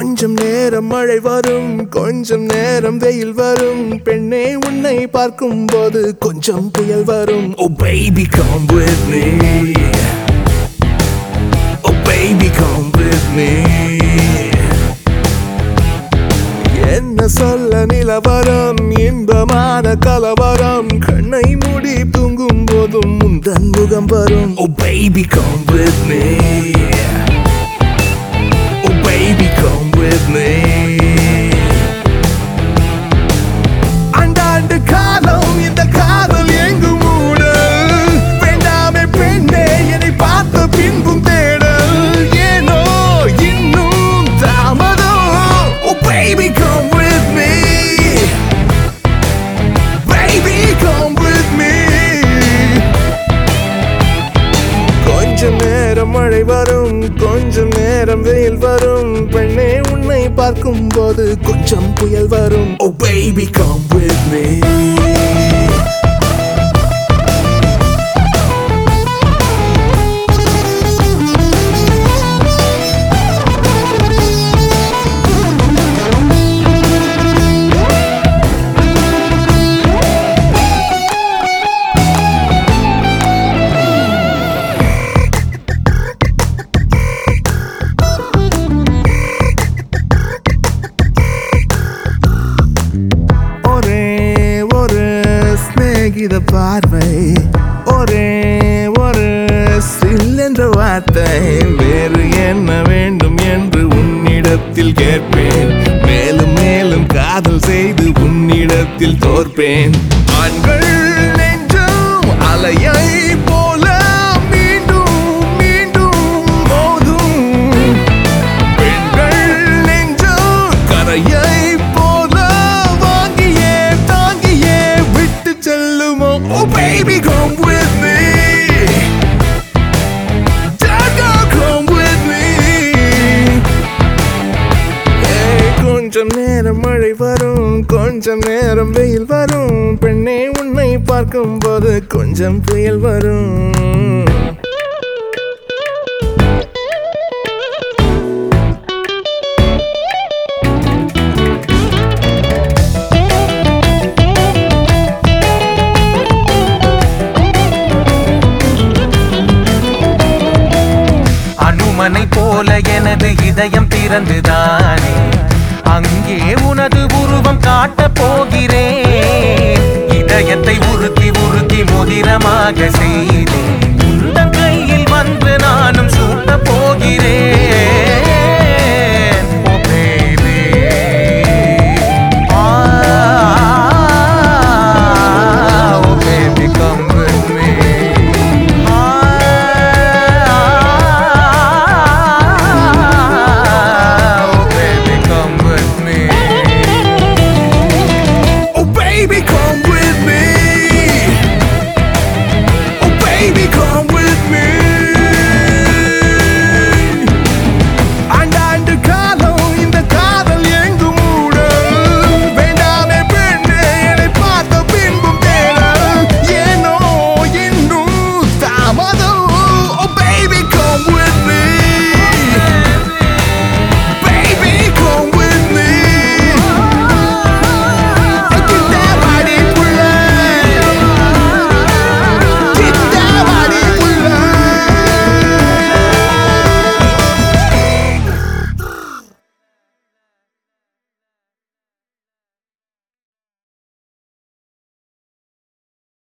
கொஞ்சம் நேரம் மழை வரும் கொஞ்சம் நேரம் வெயில் வரும் பெண்ணே உன்னை பார்க்கும் போது கொஞ்சம் புயல் வரும் Oh baby come with me Oh baby come with me என்ன சொல்ல நிலவரம் இன்பமான கலவரம் கண்ணை மூடி தூங்கும் போதும் முந்தன் முகம் வரும் Oh baby come with me Oh baby come with me அண்டாண்டு காலம் இந்த காதல் எங்கும் மூடல் வேண்டாமே பெண்ணே என்னை பார்த்த பின்பும் தேடல் ஏனோ இன்னும் தாமதம் Oh baby come with me Baby come with me கொஞ்சம் நேரம் மழை வரும் கொஞ்சம் நேரம் வெயில் வரும் பெண்ணே உன்னை பார்க்கும் போது கொஞ்சம் புயல் வரும் Oh baby come with me ஒரே ஒரு சிநேகித பார்வை ஒரே ஒரு சில் என்ற வார்த்தை வேறு என்ன வேண்டும் என்று உன்னிடத்தில் கேட்பேன் மேலும் மேலும் காதல் செய்து உன்னிடத்தில் தோற்பேன் ஆண்கள் நெஞ்சம் அலையை போல மீண்டும் மீண்டும் மோதும் பெண்கள் நெஞ்சம் கரையை போல வாங்கியே தாங்கியே விட்டு செல்லுமோ Oh baby come with me Jaga come with me ஏய், கொஞ்சம் நேரம் மழை வரும் கொஞ்சம் நேரம் வெயில் வரும் பெண்ணே உன்னை பார்க்கும் போது கொஞ்சம் புயல் வரும் அனுமனை போல எனது இதயம் திறந்துதானே அங்கே உனது உருவம் காட்டப் போகிறேன் இதயத்தை உருத்தி உருத்தி மோதிரமாக செய்தேன்